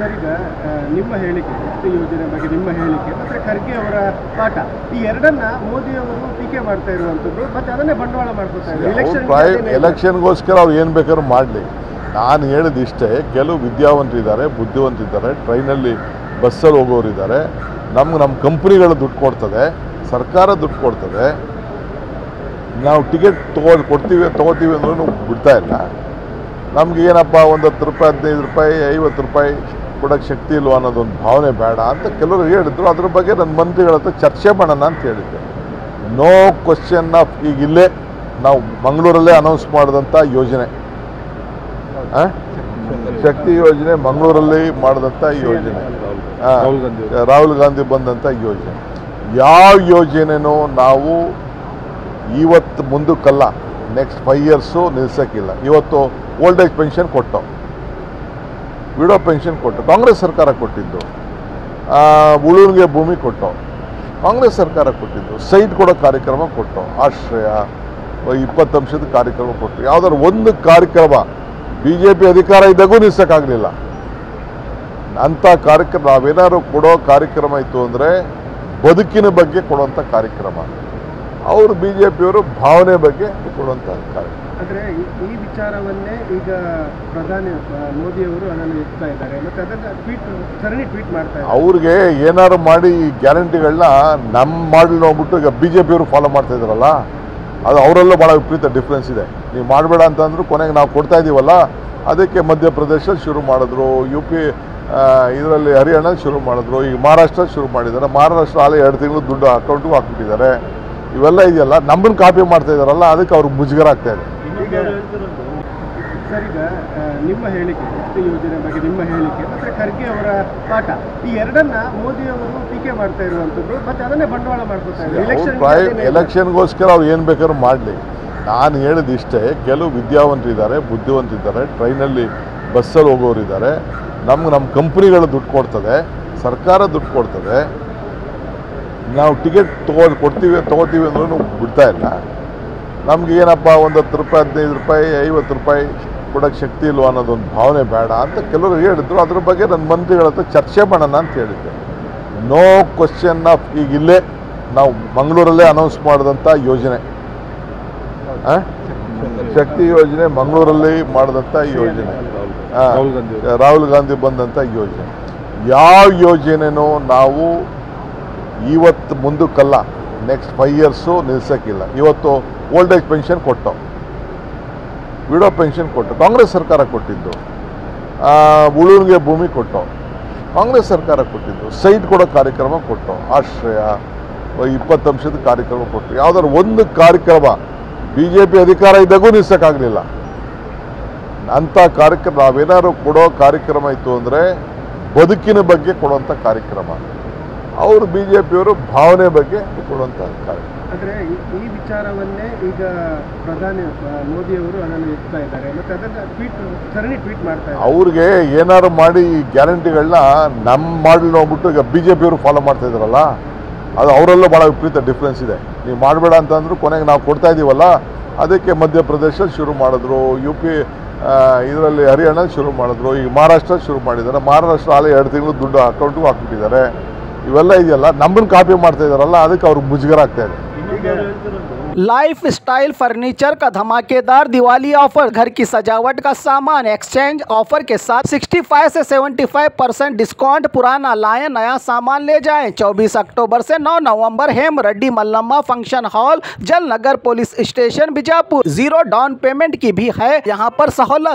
Sir ಈಗ ಆ, ನಿಮ್ಮ ಹೇಳಿಕೆ ಶಕ್ತಿ ಯೋಜನೆ ಬಗ್ಗೆ ನಿಮ್ಮ ಹೇಳಿಕೆ ಮತ್ತೆ ಖರ್ಗೆ ಅವರ ಪಾಠ ಈ ಎರಡನ್ನ ಮೋದಿ ಅವರು ಟೀಕೆ ಮಾಡ್ತಾ ಇರುವಂತದ್ದು ಮತ್ತೆ ಅದನ್ನೇ ಬಂಡವಾಳ ಮಾಡ್ಕೊತಾ ಇದ್ದಾರೆ ಎಲೆಕ್ಷನ್ ಎಲೆಕ್ಷನ್ಗೋಸ್ಕರ ಅವ್ರು ಏನು ಬೇಕಾದ್ರೂ ಮಾಡಲಿ ನಾನು ಹೇಳಿದ ಇಷ್ಟೇ ಕೆಲವು ವಿದ್ಯಾವಂತರಿದ್ದಾರೆ ಬುದ್ಧಿವಂತಿದ್ದಾರೆ ಟ್ರೈನಲ್ಲಿ ಬಸ್ಸಲ್ಲಿ ಹೋಗೋರಿದ್ದಾರೆ ನಮ್ಗೆ ನಮ್ಮ ಕಂಪ್ನಿಗಳು ದುಡ್ಡು ಕೊಡ್ತದೆ ಸರ್ಕಾರ ದುಡ್ಡು ಕೊಡ್ತದೆ ನಾವು ಟಿಕೆಟ್ ತಗೋ ಕೊಡ್ತೀವಿ ತೊಗೋತೀವಿ ಅಂದ್ರೂ ಬಿಡ್ತಾ ಇಲ್ಲ ನಮ್ಗೆ ಏನಪ್ಪ ಒಂದು ಹತ್ತು ರೂಪಾಯಿ ಹದಿನೈದು ರೂಪಾಯಿ ಐವತ್ತು ರೂಪಾಯಿ ಕೊಡೋಕ್ಕೆ ಶಕ್ತಿ ಇಲ್ವಾ ಅನ್ನೋದೊಂದು ಭಾವನೆ ಬೇಡ ಅಂತ ಕೆಲವರು ಹೇಳಿದ್ರು ಅದ್ರ ಬಗ್ಗೆ ನನ್ನ ಮಂತ್ರಿಗಳ ಹತ್ರ ಚರ್ಚೆ ಮಾಡೋಣ ಅಂತ ಹೇಳಿದ್ದೆ ನೋ ಕ್ವಶನ್ ಆಫ್ ಈಗ ಇಲ್ಲೇ ನಾವು ಮಂಗಳೂರಲ್ಲೇ ಅನೌನ್ಸ್ ಮಾಡಿದಂಥ ಯೋಜನೆ ಆ? ಶಕ್ತಿ ಯೋಜನೆ ಮಂಗಳೂರಲ್ಲಿ ಮಾಡಿದಂಥ ಯೋಜನೆ ಆ, ರಾಹುಲ್ ಗಾಂಧಿ ಬಂದಂಥ ಯೋಜನೆ ಯಾವ ಯೋಜನೆನೂ ನಾವು ಇವತ್ತು ಮುಂದಕ್ಕಲ್ಲ ನೆಕ್ಸ್ಟ್ ಫೈವ್ ಇಯರ್ಸು ನಿಲ್ಸೋಕ್ಕಿಲ್ಲ ಇವತ್ತು ಓಲ್ಡ್ ಏಜ್ ಪೆನ್ಷನ್ ಕೊಟ್ಟು ವಿಡೋ ಪೆನ್ಷನ್ ಕೊಟ್ಟು ಕಾಂಗ್ರೆಸ್ ಸರ್ಕಾರ ಕೊಟ್ಟಿದ್ದು ಆ, ಉಳುವಿಗೆ ಭೂಮಿ ಕೊಟ್ಟು ಕಾಂಗ್ರೆಸ್ ಸರ್ಕಾರ ಕೊಟ್ಟಿದ್ದು ಸೈಟ್ ಕೊಡೋ ಕಾರ್ಯಕ್ರಮ ಕೊಟ್ಟು ಆಶ್ರಯ ಇಪ್ಪತ್ತು ಅಂಶದ ಕಾರ್ಯಕ್ರಮ ಕೊಟ್ಟು ಯಾವ್ದಾದ್ರು ಒಂದು ಕಾರ್ಯಕ್ರಮ ಬಿ ಜೆ ಪಿ ಅಧಿಕಾರ ಇದ್ದಾಗೂ ನಿಲ್ಸೋಕ್ಕಾಗಲಿಲ್ಲ ಅಂಥ ಕಾರ್ಯಕ್ರಮ ನಾವೇನಾದ್ರು ಕೊಡೋ ಕಾರ್ಯಕ್ರಮ ಇತ್ತು ಅಂದರೆ ಬದುಕಿನ ಬಗ್ಗೆ ಕೊಡುವಂಥ ಕಾರ್ಯಕ್ರಮ ಅವರು ಬಿ ಜೆ ಪಿಯವರು ಭಾವನೆ ಬಗ್ಗೆ ಕೊಡುವಂಥ ಕಾರ್ಯಕ್ರಮ ಅಂದ್ರೆ ಈ- ಈ ವಿಚಾರವನ್ನೇ ಈಗ ಪ್ರಧಾನಿ ಆ, ಮೋದಿ ಅವರು ಅದನ್ನು ಎತ್ತಾ ಇದ್ದಾರೆ ಮತ್ತೆ ಅದನ್ನ ಟ್ವೀಟ್ ಸರಣಿ ಟ್ವೀಟ್ ಮಾಡ್ತಾ ಇದ್ದಾರೆ ಅವ್ರಿಗೆ ಏನಾದ್ರು ಮಾಡಿ ಈ ಗ್ಯಾರಂಟಿಗಳನ್ನ ನಮ್ಮ ಮಾಡಲ್ ನೋಡ್ಬಿಟ್ಟು ಈಗ ಬಿ ಜೆ ಪಿಯವರು ಫಾಲೋ ಮಾಡ್ತಾ ಇದ್ದಾರಲ್ಲ ಅದು ಅವರೆಲ್ಲ ಭಾಳ ವಿಪರೀತ ಡಿಫ್ರೆನ್ಸ್ ಇದೆ ನೀವು ಮಾಡಬೇಡ ಅಂತಂದ್ರು ಕೊನೆಗೆ ನಾವು ಕೊಡ್ತಾ ಇದ್ದೀವಲ್ಲ ಅದಕ್ಕೆ ಮಧ್ಯಪ್ರದೇಶಲ್ಲಿ ಶುರು ಮಾಡಿದ್ರು ಯು ಪಿ ಇದರಲ್ಲಿ ಹರಿಯಾಣ ಶುರು ಮಾಡಿದ್ರು ಈಗ ಮಹಾರಾಷ್ಟ್ರ ಶುರು ಮಾಡಿದ್ದಾರೆ ಮಹಾರಾಷ್ಟ್ರ ಅಲ್ಲೇ ಎರಡು ತಿಂಗಳು ದುಡ್ಡು ಅಕೌಂಟ್ಗೂ ಹಾಕ್ಬಿಟ್ಟಿದ್ದಾರೆ ಇವೆಲ್ಲ ಇದೆಯಲ್ಲ ನಮ್ಮನ್ನು ಕಾಪಿ ಮಾಡ್ತಾ ಇದ್ದಾರಲ್ಲ ಅದಕ್ಕೆ ಅವ್ರಿಗೆ ಮುಜುಗರ ಆಗ್ತಾ ಇದೆ ಈಗ ಸರ್ ಈಗ ಆ, ನಿಮ್ಮ ಹೇಳಿಕೆ ಶಕ್ತಿ ಯೋಜನೆ ಬಗ್ಗೆ ನಿಮ್ಮ ಹೇಳಿಕೆ ಮತ್ತೆ ಖರ್ಗೆ ಅವರ ಪಾಠ ಈ ಎರಡನ್ನ ಮೋದಿ ಅವರು ಟೀಕೆ ಮಾಡ್ತಾ ಇರುವಂತದ್ದು ಮತ್ತೆ ಅದನ್ನೇ ಬಂಡವಾಳ ಮಾಡ್ಕೊತಾ ಇದ್ದಾರೆ ಎಲೆಕ್ಷನ್ ಎಲೆಕ್ಷನ್ಗೋಸ್ಕರ ಅವ್ರು ಏನು ಬೇಕಾದ್ರೂ ಮಾಡಲಿ ನಾನು ಹೇಳಿದ ಇಷ್ಟೇ ಕೆಲವು ವಿದ್ಯಾವಂತರಿದ್ದಾರೆ ಬುದ್ಧಿವಂತರಿದ್ದಾರೆ ಟ್ರೈನಲ್ಲಿ ಬಸ್ಸಲ್ಲಿ ಹೋಗೋರಿದ್ದಾರೆ ನಮ್ಗೆ ನಮ್ಮ ಕಂಪ್ನಿಗಳು ದುಡ್ಡು ಕೊಡ್ತದೆ ಸರ್ಕಾರ ದುಡ್ಡು ಕೊಡ್ತದೆ ನಾವು ಟಿಕೆಟ್ ತಗೋ ಕೊಡ್ತೀವಿ ತೊಗೋತೀವಿ ಅಂದ್ರೂ ಬಿಡ್ತಾ ಇಲ್ಲ ನಮ್ಗೆ ಏನಪ್ಪ ಒಂದು ಹತ್ತು ರೂಪಾಯಿ ಹದಿನೈದು ರೂಪಾಯಿ ಐವತ್ತು ರೂಪಾಯಿ ಕೊಡೋಕ್ಕೆ ಶಕ್ತಿ ಇಲ್ವಾ ಅನ್ನೋದೊಂದು ಭಾವನೆ ಬೇಡ ಅಂತ ಕೆಲವರು ಹೇಳಿದ್ರು ಅದ್ರ ಬಗ್ಗೆ ನನ್ನ ಮಂತ್ರಿಗಳ ಹತ್ರ ಚರ್ಚೆ ಮಾಡೋಣ ಅಂತ ಹೇಳಿದ್ದೆ ನೋ ಕ್ವಶನ್ ಆಫ್ ಈಗ ಇಲ್ಲೇ ನಾವು ಮಂಗಳೂರಲ್ಲೇ ಅನೌನ್ಸ್ ಮಾಡಿದಂಥ ಯೋಜನೆ ಆ? ಶಕ್ತಿ ಯೋಜನೆ ಮಂಗಳೂರಲ್ಲಿ ಮಾಡಿದಂಥ ಯೋಜನೆ ಆ, ರಾಹುಲ್ ಗಾಂಧಿ ಬಂದಂಥ ಯೋಜನೆ ಯಾವ ಯೋಜನೆನೂ ನಾವು ಇವತ್ತು ಮುಂದಕ್ಕಲ್ಲ ನೆಕ್ಸ್ಟ್ ಫೈವ್ ಇಯರ್ಸು ನಿಲ್ಸೋಕ್ಕಿಲ್ಲ ಇವತ್ತು ಓಲ್ಡ್ ಏಜ್ ಪೆನ್ಷನ್ ಕೊಟ್ಟು ವಿಡೋ ಪೆನ್ಷನ್ ಕೊಟ್ಟು ಕಾಂಗ್ರೆಸ್ ಸರ್ಕಾರ ಕೊಟ್ಟಿದ್ದು ಆ, ಉಳುವಿಗೆ ಭೂಮಿ ಕೊಟ್ಟು ಕಾಂಗ್ರೆಸ್ ಸರ್ಕಾರ ಕೊಟ್ಟಿದ್ದು ಸೈಟ್ ಕೊಡೋ ಕಾರ್ಯಕ್ರಮ ಕೊಟ್ಟು ಆಶ್ರಯ ಇಪ್ಪತ್ತು ಅಂಶದ ಕಾರ್ಯಕ್ರಮ ಕೊಟ್ಟು ಯಾವ್ದಾದ್ರು ಒಂದು ಕಾರ್ಯಕ್ರಮ ಬಿ ಜೆ ಪಿ ಅಧಿಕಾರ ಇದ್ದಾಗೂ ನಿಲ್ಸೋಕ್ಕಾಗಲಿಲ್ಲ ಅಂಥ ಕಾರ್ಯಕ್ರಮ ನಾವೇನಾದ್ರು ಕೊಡೋ ಕಾರ್ಯಕ್ರಮ ಇತ್ತು ಅಂದರೆ ಬದುಕಿನ ಬಗ್ಗೆ ಕೊಡುವಂಥ ಕಾರ್ಯಕ್ರಮ ಅವರು ಬಿ ಜೆ ಪಿಯವರು ಭಾವನೆ ಬಗ್ಗೆ ಕೊಡುವಂಥ ಕಾರ್ಯಕ್ರಮ ಅಂದ್ರೆ ಈ- ಈ ವಿಚಾರವನ್ನೇ ಈಗ ಪ್ರಧಾನಿ ಆ, ಮೋದಿ ಅವರು ಅದನ್ನು ಎತ್ತಾ ಇದ್ದಾರೆ ಮತ್ತೆ ಅದನ್ನ ಟ್ವೀಟ್ ಸರಣಿ ಟ್ವೀಟ್ ಮಾಡ್ತಾ ಇದ್ದಾರೆ ಅವ್ರಿಗೆ ಏನಾದ್ರು ಮಾಡಿ ಈ ಗ್ಯಾರಂಟಿಗಳನ್ನ ನಮ್ಮ ಮಾಡಲ್ ನೋಡ್ಬಿಟ್ಟು ಈಗ ಬಿ ಜೆ ಪಿಯವರು ಫಾಲೋ ಮಾಡ್ತಾ ಇದ್ದಾರಲ್ಲ ಅದು ಅವರೆಲ್ಲ ಭಾಳ ವಿಪರೀತ ಡಿಫ್ರೆನ್ಸ್ ಇದೆ ನೀವು ಮಾಡಬೇಡ ಅಂತಂದ್ರು ಕೊನೆಗೆ ನಾವು ಕೊಡ್ತಾ ಇದ್ದೀವಲ್ಲ ಅದಕ್ಕೆ ಮಧ್ಯಪ್ರದೇಶಲ್ಲಿ ಶುರು ಮಾಡಿದ್ರು ಯು ಪಿ ಇದರಲ್ಲಿ ಹರಿಯಾಣ ಶುರು ಮಾಡಿದ್ರು ಈಗ ಮಹಾರಾಷ್ಟ್ರ ಶುರು ಮಾಡಿದ್ದಾರೆ ಮಹಾರಾಷ್ಟ್ರ ಅಲ್ಲೇ ಎರಡು ತಿಂಗಳು ದುಡ್ಡು ಅಕೌಂಟ್ಗೂ ಹಾಕ್ಬಿಟ್ಟಿದ್ದಾರೆ ಇವೆಲ್ಲ ಇದೆಯಲ್ಲ ನಮ್ಮನ್ನು ಕಾಪಿ ಮಾಡ್ತಾ ಇದ್ದಾರಲ್ಲ ಅದಕ್ಕೆ ಅವ್ರಿಗೆ ಮುಜುಗರ ಆಗ್ತಾ ಇದೆ लाइफ स्टाइल फर्नीचर का धमाकेदार दिवाली ऑफर घर की सजावट का सामान एक्सचेंज ऑफर के साथ 65 से 75 परसेंट डिस्काउंट पुराना लाएं नया सामान ले जाएं 24 अक्टूबर से 9 नवंबर Hem Reddy Mallamma function hall Jalnagar police station Bijapur zero down payment की भी है यहाँ पर सहूलत